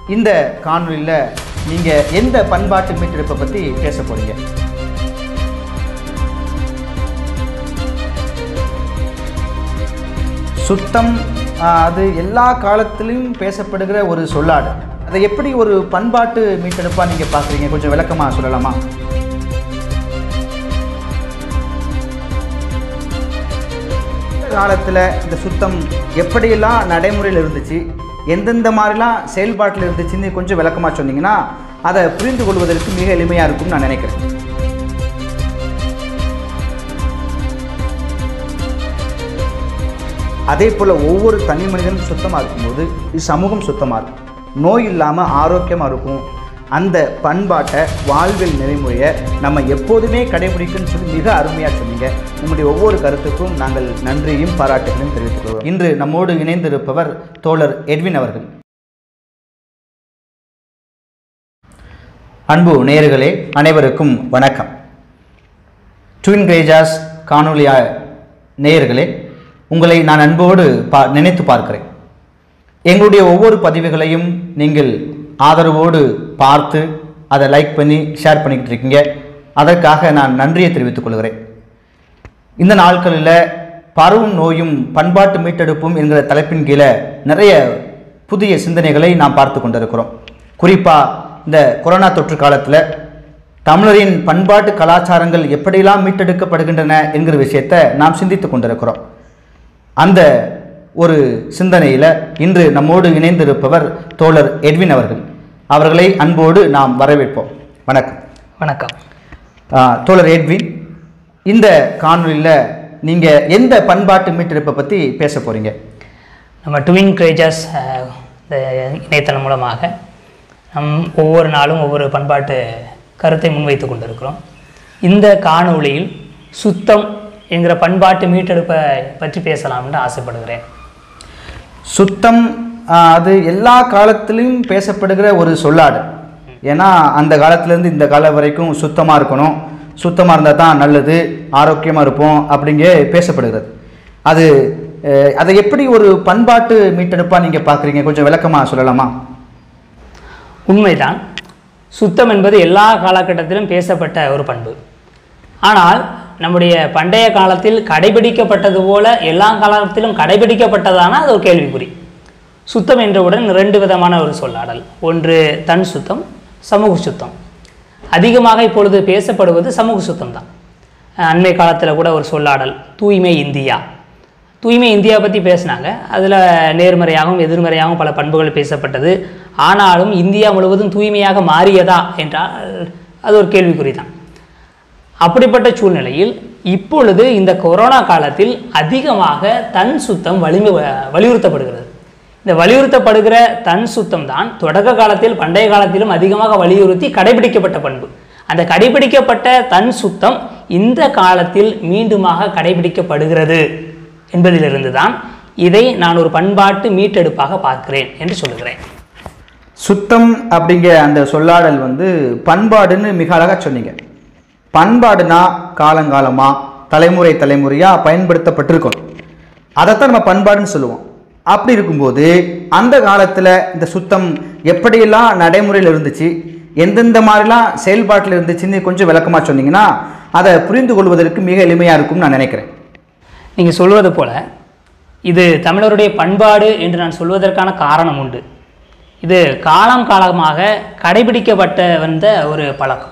இந்த காணொலியில் நீங்கள் எந்த பண்பாட்டு மீட்டெடுப்பை பற்றி பேச போகிறீங்க சுத்தம் ஆஹ், அது எல்லா காலத்திலும் பேசப்படுகிற ஒரு சொல்லாடு அதை எப்படி ஒரு பண்பாட்டு மீட்டெடுப்பாக நீங்கள் பார்க்குறீங்க கொஞ்சம் விளக்கமாக சொல்லலாமா காலத்தில் இந்த சுத்தம் எப்படியெல்லாம் நடைமுறையில் இருந்துச்சு எந்தெந்த மாதிரிலாம் செயல்பாட்டில் இருந்துச்சுன்னு கொஞ்சம் விளக்கமாக சொன்னீங்கன்னா அதை புரிந்து கொள்வதற்கு மிக எளிமையாக இருக்கும்னு நான் நினைக்கிறேன் அதே போல் ஒவ்வொரு தனி மனிதனும் சுத்தமாக இருக்கும்போது சமூகம் சுத்தமாக இருக்கும் நோய் இல்லாமல் ஆரோக்கியமாக இருக்கும் அந்த பண்பாட்டை வாழ்வியல் நெறிமுறையை நம்ம எப்போதுமே கடைபிடிக்கணும்னு சொல்லி மிக அருமையாக சொன்னீங்க உங்களுடைய ஒவ்வொரு கருத்துக்கும் நாங்கள் நன்றியும் பாராட்டுகளையும் தெரிவித்துக் கொள்வோம் இன்று நம்மோடு இணைந்திருப்பவர் தோழர் எட்வின் அவர்கள் அன்பு நேயர்களே அனைவருக்கும் வணக்கம் ட்வின் கிரேஜாஸ் காணொலியா நேயர்களே உங்களை நான் அன்போடு பா நினைத்து பார்க்கிறேன் எங்களுடைய ஒவ்வொரு பதிவுகளையும் நீங்கள் ஆதரவோடு பார்த்து அதை லைக் பண்ணி ஷேர் பண்ணிக்கிட்டு இருக்கீங்க அதற்காக நான் நன்றியை தெரிவித்துக் கொள்கிறேன் இந்த நாட்களில் பரவும் நோயும் பண்பாட்டு மீட்டெடுப்பும் என்கிற தலைப்பின் கீழே நிறைய புதிய சிந்தனைகளை நாம் பார்த்து கொண்டிருக்கிறோம் குறிப்பாக இந்த கொரோனா தொற்று காலத்தில் தமிழரின் பண்பாட்டு கலாச்சாரங்கள் எப்படியெல்லாம் மீட்டெடுக்கப்படுகின்றன என்கிற விஷயத்தை நாம் சிந்தித்து கொண்டிருக்கிறோம் அந்த ஒரு சிந்தனையில் இன்று நம்மோடு இணைந்திருப்பவர் தோழர் எட்வின் அவர்கள் அவர்களை அன்போடு நாம் வரவேற்போம் வணக்கம் வணக்கம் ஆ, தோழர் எட்வின் இந்த காணொலியில் நீங்கள் எந்த பண்பாட்டு மீட்டெடுப்பை பற்றி பேச போகிறீங்க நம்ம ட்வின் கிரேஜர்ஸ் இந்த இணையதளம் மூலமாக நம் ஒவ்வொரு நாளும் ஒவ்வொரு பண்பாட்டு கருத்தை முன்வைத்து கொண்டிருக்கிறோம் இந்த காணொளியில் சுத்தம் என்கிற பண்பாட்டு மீட்டெடுப்பை பற்றி பேசலாம்னு ஆசைப்படுகிறேன் சுத்தம் ஆ, அது எல்லா காலத்திலும் பேசப்படுகிற ஒரு சொல்லாடு ஏன்னா அந்த காலத்துலேருந்து இந்த காலம் வரைக்கும் சுத்தமாக இருக்கணும் சுத்தமாக இருந்தால் தான் நல்லது ஆரோக்கியமாக இருப்போம் அப்படிங்க பேசப்படுகிறது அது அஹ், அதை எப்படி ஒரு பண்பாட்டு மீட்டெடுப்பாக நீங்கள் பார்க்குறீங்க கொஞ்சம் விளக்கமாக சொல்லலாமா உண்மைதான் சுத்தம் என்பது எல்லா காலகட்டத்திலும் பேசப்பட்ட ஒரு பண்பு ஆனால் நம்முடைய பண்டைய காலத்தில் கடைபிடிக்கப்பட்டது போல எல்லா காலத்திலும் கடைபிடிக்கப்பட்டதான அது ஒரு கேள்விக்குறி சுத்தம் என்றவுடன் ரெண்டு விதமான ஒரு சொல்லாடல் ஒன்று தன் சுத்தம் சமூக சுத்தம் அதிகமாக இப்பொழுது பேசப்படுவது சமூக சுத்தம் தான் அண்மை காலத்தில் கூட ஒரு சொல்லாடல் தூய்மை இந்தியா தூய்மை இந்தியா பற்றி பேசினாங்க அதில் நேர்மறையாகவும் எதிர்மறையாகவும் பல பண்புகள் பேசப்பட்டது ஆனாலும் இந்தியா முழுவதும் தூய்மையாக மாறியதா என்றால் அது ஒரு கேள்விக்குறி தான் அப்படிப்பட்ட சூழ்நிலையில் இப்பொழுது இந்த கொரோனா காலத்தில் அதிகமாக தன் சுத்தம் வலிமை வலியுறுத்தப்படுகிறது இந்த வலியுறுத்தப்படுகிற தன் சுத்தம் தான் தொடக்க காலத்தில் பண்டைய காலத்திலும் அதிகமாக வலியுறுத்தி கடைபிடிக்கப்பட்ட பண்பு அந்த கடைபிடிக்கப்பட்ட தன் சுத்தம் இந்த காலத்தில் மீண்டுமாக கடைபிடிக்கப்படுகிறது என்பதிலிருந்து தான் இதை நான் ஒரு பண்பாட்டு மீட்டெடுப்பாக பார்க்கிறேன் என்று சொல்லுகிறேன் சுத்தம் அப்படிங்கிற அந்த சொல்லாடல் வந்து பண்பாடுன்னு மிக அழகாக சொன்னீங்க பண்பாடுனா காலங்காலமாக தலைமுறை தலைமுறையாக பயன்படுத்தப்பட்டிருக்கும் அதைத்தான் நம்ம பண்பாடுன்னு சொல்லுவோம் அப்படி இருக்கும்போது அந்த காலத்தில் இந்த சுத்தம் எப்படியெல்லாம் நடைமுறையில் இருந்துச்சு எந்தெந்த மாதிரிலாம் செயல்பாட்டில் இருந்துச்சுன்னு கொஞ்சம் விளக்கமாக சொன்னீங்கன்னா அதை புரிந்து கொள்வதற்கு மிக எளிமையாக இருக்கும்னு நான் நினைக்கிறேன் நீங்கள் சொல்வது போல இது தமிழருடைய பண்பாடு என்று நான் சொல்வதற்கான காரணம் உண்டு இது காலம் காலமாக கடைபிடிக்கப்பட்ட வந்த ஒரு பழக்கம்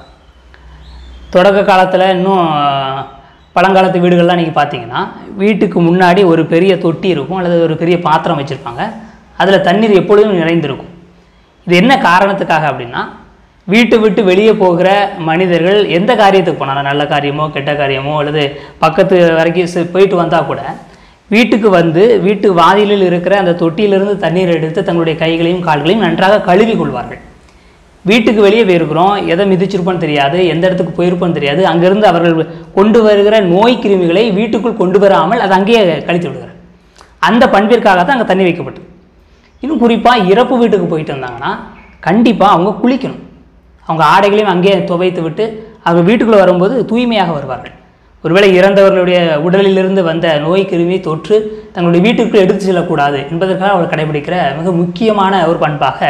தொடக்க காலத்தில் இன்னும் அஹ், பழங்காலத்து வீடுகள்லாம் நீங்கள் பார்த்தீங்கன்னா வீட்டுக்கு முன்னாடி ஒரு பெரிய தொட்டி இருக்கும் அல்லது ஒரு பெரிய பாத்திரம் வச்சுருப்பாங்க அதில் தண்ணீர் எப்பொழுதும் நிறைந்திருக்கும் இது என்ன காரணத்துக்காக அப்படின்னா வீட்டு விட்டு வெளியே போகிற மனிதர்கள் எந்த காரியத்துக்கு போனாலும் நல்ல காரியமோ கெட்ட காரியமோ அல்லது பக்கத்து வரைக்கும் செ- போயிட்டு வந்தால் கூட வீட்டுக்கு வந்து வீட்டு வாதிலில் இருக்கிற அந்த தொட்டியிலிருந்து தண்ணீர் எடுத்து தங்களுடைய கைகளையும் கால்களையும் நன்றாக கழுவி கொள்வார்கள் வீட்டுக்கு வெளியே போயிருக்கிறோம் எதை மிதிச்சிருப்போன்னு தெரியாது எந்த இடத்துக்கு போயிருப்போன்னு தெரியாது அங்கிருந்து அவர்கள் கொண்டு வருகிற நோய் கிருமிகளை வீட்டுக்குள் கொண்டு வராமல் அதை அங்கேயே கழித்து விடுகிறார் அந்த பண்பிற்காக தான் அங்கே தண்ணி வைக்கப்பட்டது இன்னும் குறிப்பாக இறப்பு வீட்டுக்கு போயிட்டு வந்தாங்கன்னா கண்டிப்பாக அவங்க குளிக்கணும் அவங்க ஆடைகளையும் அங்கேயே துவைத்து விட்டு அவங்க வீட்டுக்குள்ளே வரும்போது தூய்மையாக வருவார்கள் ஒருவேளை இறந்தவர்களுடைய உடலிலிருந்து வந்த நோய் கிருமி தொற்று தங்களுடைய வீட்டுக்குள் எடுத்து செல்லக்கூடாது என்பதற்காக அவர்கள் கடைபிடிக்கிற மிக முக்கியமான ஒரு பண்பாக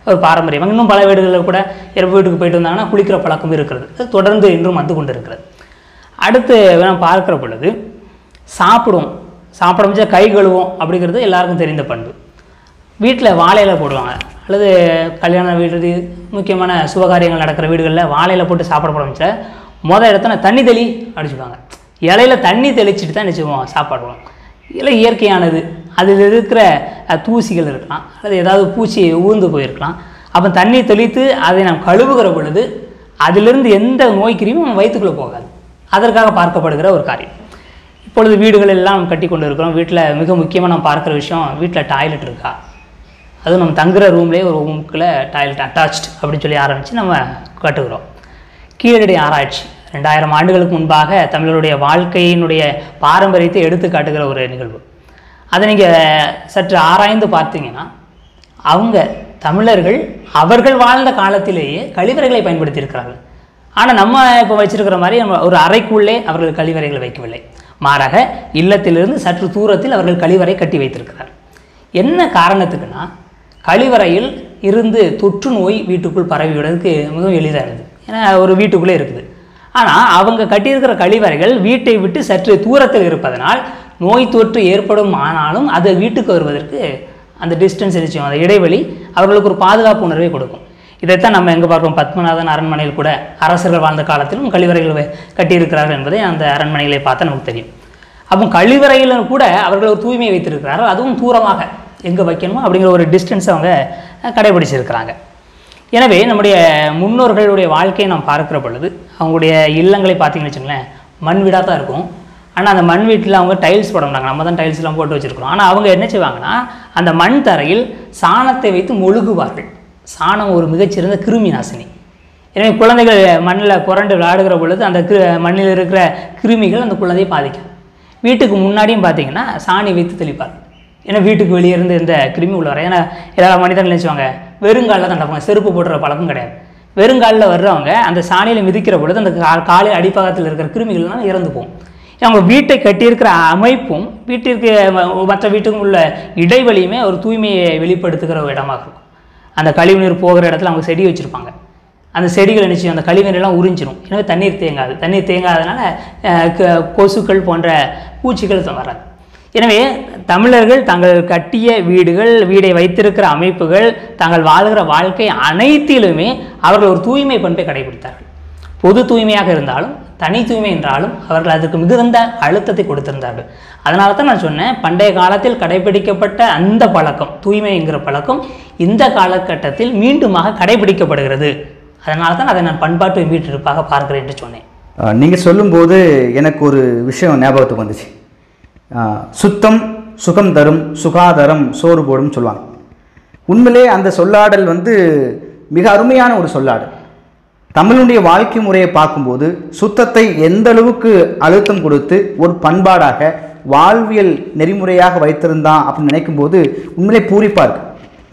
ஒரு பாரம்பரியம் இன்னும் பல வீடுகளில் கூட இறப்பு வீட்டுக்கு போயிட்டு வந்தாங்கன்னா குளிக்கிற பழக்கம் இருக்கிறது அது தொடர்ந்து இன்றும் வந்து கொண்டு இருக்கிறது அடுத்து நாம் பார்க்கிற பொழுது சாப்பிடுவோம் சாப்பிட முடிஞ்சா கை கழுவோம் அப்படிங்கிறது எல்லாருக்கும் தெரிந்த பண்பு வீட்டில் வாழையில போடுவாங்க அல்லது கல்யாண வீடு முக்கியமான சுபகாரியங்கள் நடக்கிற வீடுகளில் வாழையில போட்டு சாப்பிட போட மொதல் இடத்துல தண்ணி தெளி அடிச்சுடுவாங்க இலையில தண்ணி தெளிச்சிட்டு தான் நினச்சிவோம் சாப்பாடுவோம் இலை இயற்கையானது அதில் இருக்கிற அஹ், தூசிகள் இருக்கலாம் அல்லது ஏதாவது பூச்சி ஊர்ந்து போயிருக்கலாம் அப்போ தண்ணி தெளித்து அதை நாம் கழுவுகிற பொழுது அதிலிருந்து எந்த நோய் கிருமியும் நம்ம வயிற்றுக்குள்ளே போகாது அதற்காக பார்க்கப்படுகிற ஒரு காரியம் இப்பொழுது வீடுகள் எல்லாம் கட்டி கொண்டு இருக்கிறோம் வீட்டில் மிக முக்கியமாக நம்ம பார்க்குற விஷயம் வீட்டில் டாய்லெட் இருக்கா அதுவும் நம்ம தங்குற ரூம்லேயே ஒரு ரூமுக்குள்ளே டாய்லெட் அட்டாச்ட் அப்படின்னு சொல்லி ஆரம்பித்து நம்ம கட்டுக்கிறோம் கீழடி ஆராய்ச்சி ரெண்டாயிரம் ஆண்டுகளுக்கு முன்பாக தமிழருடைய வாழ்க்கையினுடைய பாரம்பரியத்தை எடுத்து காட்டுகிற ஒரு நிகழ்வு அதை நீங்கள் சற்று ஆராய்ந்து பார்த்தீங்கன்னா அவங்க தமிழர்கள் அவர்கள் வாழ்ந்த காலத்திலேயே கழிவறைகளை பயன்படுத்தியிருக்கிறார்கள் ஆனால் நம்ம இப்போ வச்சிருக்கிற மாதிரி நம்ம ஒரு அறைக்குள்ளே அவர்கள் கழிவறைகளை வைக்கவில்லை மாறாக இல்லத்திலிருந்து சற்று தூரத்தில் அவர்கள் கழிவறை கட்டி வைத்திருக்கிறார்கள் என்ன காரணத்துக்குன்னா கழிவறையில் இருந்து தொற்று நோய் வீட்டுக்குள் பரவி விடுறதுக்கு மிகவும் எளிதானது ஏன்னா ஒரு வீட்டுக்குள்ளே இருக்குது ஆனால் அவங்க கட்டியிருக்கிற கழிவறைகள் வீட்டை விட்டு சற்று தூரத்தில் இருப்பதனால் நோய் தொற்று ஏற்படும் ஆனாலும் அது வீட்டுக்கு வருவதற்கு அந்த டிஸ்டன்ஸ் நிச்சயம் அந்த இடைவெளி அவர்களுக்கு ஒரு பாதுகாப்பு உணர்வை கொடுக்கும் இதைத்தான் நம்ம எங்கே பார்ப்போம் பத்மநாதன் அரண்மனையில் கூட அரசர்கள் வாழ்ந்த காலத்திலும் கழிவறைகள் வை- கட்டியிருக்கிறார்கள் என்பதை அந்த அரண்மனைகளை பார்த்தா நமக்கு தெரியும் அப்போ கழிவறையில் கூட அவர்கள் ஒரு தூய்மையை வைத்திருக்கிறார்கள் அதுவும் தூரமாக எங்கே வைக்கணுமோ அப்படிங்கிற ஒரு டிஸ்டன்ஸ் அவங்க அஹ், கடைபிடிச்சிருக்கிறாங்க எனவே நம்முடைய முன்னோர்களுடைய வாழ்க்கையை நாம் பார்க்கிற பொழுது அவங்களுடைய இல்லங்களை பார்த்தீங்கன்னு வச்சுங்களேன் மண் வீடாக தான் இருக்கும் ஆனால் அந்த மண் வீட்டில் அவங்க டைல்ஸ் போட மாட்டாங்க நம்ம தான் டைல்ஸ்லாம் போட்டு வச்சுருக்கோம் ஆனால் அவங்க என்ன செய்வாங்கன்னா அந்த மண் தரையில் சாணத்தை வைத்து மொழுகுவார்கள் சாணம் ஒரு மிகச்சிறந்த கிருமி நாசினி எனவே குழந்தைகள் மண்ணில் புரண்டு விளையாடுகிற பொழுது அந்த கிரு மண்ணில் இருக்கிற கிருமிகள் அந்த குழந்தையை பாதிக்கும் வீட்டுக்கு முன்னாடியும் பார்த்தீங்கன்னா சாணி வைத்து தெளிப்பார் ஏன்னா வீட்டுக்கு வெளியே இருந்து இந்த கிருமி உள்ள வர ஏன்னா ஏதாவது மனிதர்கள் நினைச்சுவாங்க வெறுங்காலில் தான் நடப்பாங்க செருப்பு போடுற பழக்கம் கிடையாது வெறுங்காலில் வர்றவங்க அந்த சாணியில் மிதிக்கிற பொழுது அந்த கா காலை அடிப்பாகத்தில் இருக்கிற கிருமிகள்லாம் இறந்து போகும் அவங்க வீட்டை கட்டியிருக்கிற அமைப்பும் வீட்டிற்கு ம- மற்ற வீட்டுக்கும் உள்ள இடைவெளியுமே ஒரு தூய்மையை வெளிப்படுத்துகிற ஒரு இடமாக இருக்கும் அந்த கழிவுநீர் போகிற இடத்துல அவங்க செடி வச்சுருப்பாங்க அந்த செடிகளை நிச்சயம் அந்த கழிவுநீரெல்லாம் உறிஞ்சிரும் எனவே தண்ணீர் தேங்காது தண்ணீர் தேங்காதனால அஹ், க- கொசுக்கள் போன்ற பூச்சிகள் த- வராது எனவே தமிழர்கள் தாங்கள் கட்டிய வீடுகள் வீடை வைத்திருக்கிற அமைப்புகள் தாங்கள் வாழ்கிற வாழ்க்கை அனைத்திலுமே அவர்கள் ஒரு தூய்மை பண்பை கடைபிடித்தார்கள் பொது தூய்மையாக இருந்தாலும் தனி தூய்மை என்றாலும் அவர்கள் அதற்கு மிகுந்த அழுத்தத்தை கொடுத்திருந்தார்கள் அதனால தான் நான் சொன்னேன் பண்டைய காலத்தில் கடைபிடிக்கப்பட்ட அந்த பழக்கம் தூய்மைங்கிற பழக்கம் இந்த காலகட்டத்தில் மீண்டுமாக கடைபிடிக்கப்படுகிறது அதனால தான் அதை நான் பண்பாட்டு மீட்டிருப்பாக பார்க்கிறேன் என்று சொன்னேன் அஹ், நீங்க சொல்லும்போது எனக்கு ஒரு விஷயம் ஞாபகத்துக்கு வந்துச்சு அஹ், சுத்தம் சுகம் தரும் சுகாதாரம் சோறு போடும் சொல்லுவாங்க உண்மையிலே அந்த சொல்லாடல் வந்து மிக அருமையான ஒரு சொல்லாடல் தமிழுடைய வாழ்க்கை முறையை பார்க்கும்போது சுத்தத்தை எந்த அளவுக்கு அழுத்தம் கொடுத்து ஒரு பண்பாடாக வாழ்வியல் நெறிமுறையாக வைத்திருந்தான் அப்படின்னு நினைக்கும்போது உண்மையிலே பூரிப்பா இருக்கு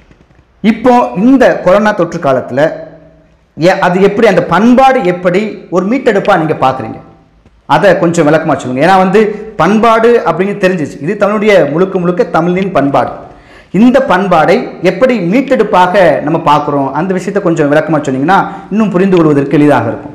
இப்போ இந்த கொரோனா தொற்று காலத்தில் அது எப்படி அந்த பண்பாடு எப்படி ஒரு மீட்டெடுப்பாக நீங்கள் பார்க்குறீங்க அதை கொஞ்சம் விளக்கமாக சொல்லுங்க ஏன்னா வந்து பண்பாடு அப்படிங்கிறது தெரிஞ்சிச்சு இது தமிழுடைய முழுக்க முழுக்க தமிழின் பண்பாடு இந்த பண்பாடை எப்படி மீட்டெடுப்பாக நம்ம பார்க்குறோம் அந்த விஷயத்தை கொஞ்சம் விளக்கமாக சொன்னீங்கன்னா இன்னும் புரிந்து கொள்வதற்கு எளிதாக இருக்கும்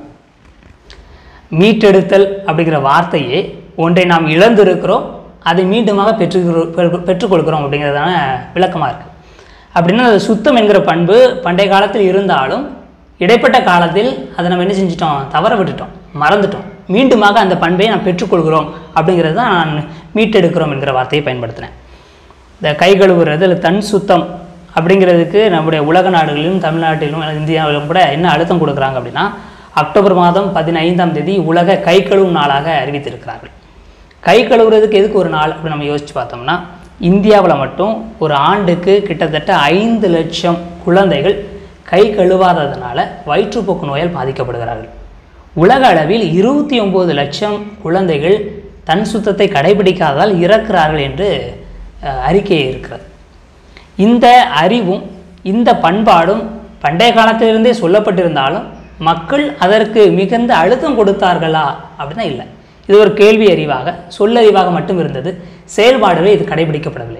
மீட்டெடுத்தல் அப்படிங்கிற வார்த்தையே ஒன்றை நாம் இழந்திருக்கிறோம் அதை மீண்டுமாக பெற்றுக்கிறோம் பெற்று- பெற்றுக்கொள்கிறோம் அப்படிங்கிறதான விளக்கமாக இருக்குது அப்படின்னா அது சுத்தம் என்கிற பண்பு பண்டைய காலத்தில் இருந்தாலும் இடைப்பட்ட காலத்தில் அதை நம்ம என்ன செஞ்சிட்டோம் தவற விட்டுட்டோம் மறந்துட்டோம் மீண்டுமாக அந்த பண்பை நாம் பெற்றுக்கொள்கிறோம் அப்படிங்கிறது தான் நான் மீட்டெடுக்கிறோம் என்கிற வார்த்தையை பயன்படுத்தினேன் இந்த கை கழுவுறது இல்லை தன் சுத்தம் அப்படிங்கிறதுக்கு நம்முடைய உலக நாடுகளிலும் தமிழ்நாட்டிலும் இந்தியாவிலும் கூட என்ன அழுத்தம் கொடுக்குறாங்க அப்படின்னா அக்டோபர் மாதம் பதினைந்தாம் தேதி உலக கை கழுவும் நாளாக அறிவித்திருக்கிறார்கள் கை கழுவுறதுக்கு எதுக்கு ஒரு நாள் அப்படின்னு நம்ம யோசிச்சு பார்த்தோம்னா இந்தியாவில் மட்டும் ஒரு ஆண்டுக்கு கிட்டத்தட்ட ஐந்து லட்சம் குழந்தைகள் கை கழுவாததுனால வயிற்றுப்போக்கு நோயால் பாதிக்கப்படுகிறார்கள் உலக அளவில் இருபத்தி ஒம்பது லட்சம் குழந்தைகள் தன் சுத்தத்தை கடைபிடிக்காததால் இறக்கிறார்கள் என்று அஹ், அறிக்கை இருக்கிறது இந்த அறிவும் இந்த பண்பாடும் பண்டைய காலத்திலிருந்தே சொல்லப்பட்டிருந்தாலும் மக்கள் அதற்கு மிகுந்த அழுத்தம் கொடுத்தார்களா அப்படின்னா இல்லை இது ஒரு கேள்வி அறிவாக சொல்லறிவாக மட்டும் இருந்தது செயல்பாடுகளில் இது கடைபிடிக்கப்படவில்லை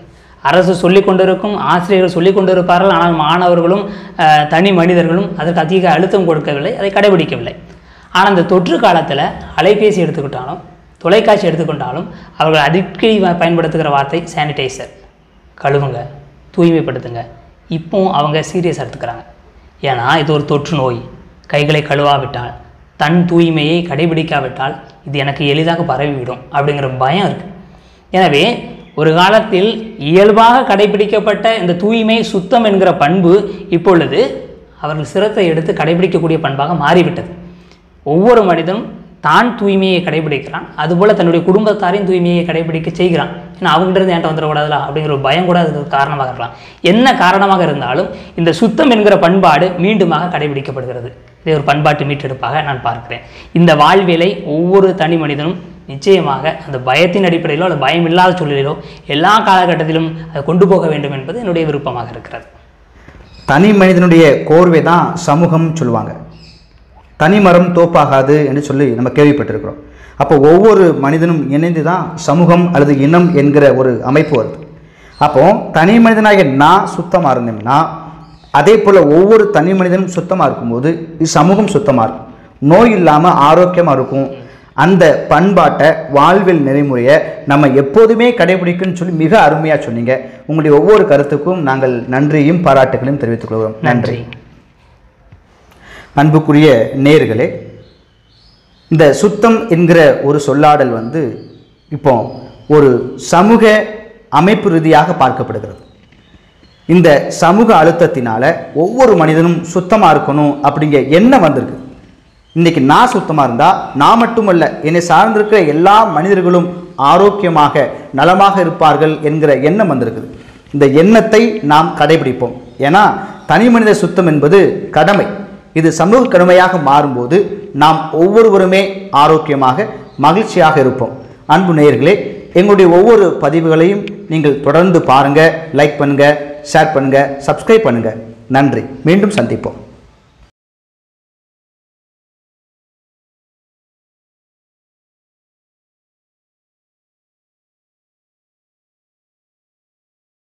அரசு சொல்லிக் கொண்டிருக்கும் ஆசிரியர்கள் சொல்லிக் கொண்டிருப்பார்கள் ஆனால் மாணவர்களும் அஹ், தனி மனிதர்களும் அதற்கு அதிக அழுத்தம் கொடுக்கவில்லை அதை கடைபிடிக்கவில்லை ஆனால் இந்த தொற்று காலத்தில் அலைபேசி எடுத்துக்கிட்டாலும் தொலைக்காட்சி எடுத்துக்கொண்டாலும் அவர்கள் அடிக்கடி வ- பயன்படுத்துகிற வார்த்தை சானிடைசர் கழுவுங்க தூய்மைப்படுத்துங்க இப்போ அவங்க சீரியஸாக எடுத்துக்கிறாங்க ஏன்னா இது ஒரு தொற்று நோய் கைகளை கழுவாவிட்டால் தன் தூய்மையை கடைபிடிக்காவிட்டால் இது எனக்கு எளிதாக பரவிவிடும் அப்படிங்கிற பயம் இருக்குது எனவே ஒரு காலத்தில் இயல்பாக கடைபிடிக்கப்பட்ட இந்த தூய்மை சுத்தம் என்கிற பண்பு இப்பொழுது அவர்கள் சிரத்தை எடுத்து கடைபிடிக்கக்கூடிய பண்பாக மாறிவிட்டது ஒவ்வொரு மனிதனும் தான் தூய்மையை கடைபிடிக்கிறான் அதுபோல் தன்னுடைய குடும்பத்தாரையும் தூய்மையை கடைபிடிக்க செய்கிறான் ஏன்னா அவங்ககிட்ட இருந்து என்கிட்ட வந்துடக்கூடாதுல அப்படிங்கிற ஒரு பயம் கூட அதுக்கு காரணமாக இருக்கலாம் என்ன காரணமாக இருந்தாலும் இந்த சுத்தம் என்கிற பண்பாடு மீண்டுமாக கடைபிடிக்கப்படுகிறது இதை ஒரு பண்பாட்டு மீட்டெடுப்பாக நான் பார்க்கிறேன் இந்த வாழ்வியலை ஒவ்வொரு தனி மனிதனும் நிச்சயமாக அந்த பயத்தின் அடிப்படையிலோ அல்லது பயம் இல்லாத சூழலிலோ எல்லா காலகட்டத்திலும் அதை கொண்டு போக வேண்டும் என்பது என்னுடைய விருப்பமாக இருக்கிறது தனி மனிதனுடைய கோர்வை தான் சமூகம் சொல்லுவாங்க தனி மரம் தோப்பாகாது என்று சொல்லி நம்ம கேள்விப்பட்டிருக்கிறோம் அப்போ ஒவ்வொரு மனிதனும் இணைந்து தான் சமூகம் அல்லது இனம் என்கிற ஒரு அமைப்பு வருது அப்போ தனி மனிதனாகிய நான் சுத்தமாக இருந்தோம்னா அதே போல் ஒவ்வொரு தனி மனிதனும் சுத்தமாக இருக்கும்போது சமூகம் சுத்தமாக இருக்கும் நோய் இல்லாமல் ஆரோக்கியமாக இருக்கும் அந்த பண்பாட்டை வாழ்வியல் நெறிமுறையை நம்ம எப்போதுமே கடைபிடிக்கணும்னு சொல்லி மிக அருமையாக சொன்னீங்க உங்களுடைய ஒவ்வொரு கருத்துக்கும் நாங்கள் நன்றியும் பாராட்டுகளையும் தெரிவித்துக் கொள்கிறோம் நன்றி நன்றி அன்புக்குரிய நேர்களே இந்த சுத்தம் என்கிற ஒரு சொல்லாடல் வந்து இப்போ ஒரு சமூக அமைப்பு ரீதியாக பார்க்கப்படுகிறது இந்த சமூக அழுத்தத்தினால ஒவ்வொரு மனிதனும் சுத்தமாக இருக்கணும் அப்படிங்கிற எண்ணம் வந்திருக்கு இன்னைக்கு நான் சுத்தமாக இருந்தால் நான் மட்டுமல்ல என்னை சார்ந்திருக்கிற எல்லா மனிதர்களும் ஆரோக்கியமாக நலமாக இருப்பார்கள் என்கிற எண்ணம் வந்திருக்குது இந்த எண்ணத்தை நாம் கடைபிடிப்போம் ஏன்னா தனி மனித சுத்தம் என்பது கடமை இது சமூக கடமையாக மாறும்போது நாம் ஒவ்வொருவருமே ஆரோக்கியமாக மகிழ்ச்சியாக இருப்போம் அன்பு நேயர்களே எங்களுடைய ஒவ்வொரு பதிவுகளையும் நீங்கள் தொடர்ந்து பாருங்க லைக் பண்ணுங்க ஷேர் பண்ணுங்க சப்ஸ்கிரைப் பண்ணுங்க நன்றி மீண்டும் சந்திப்போம்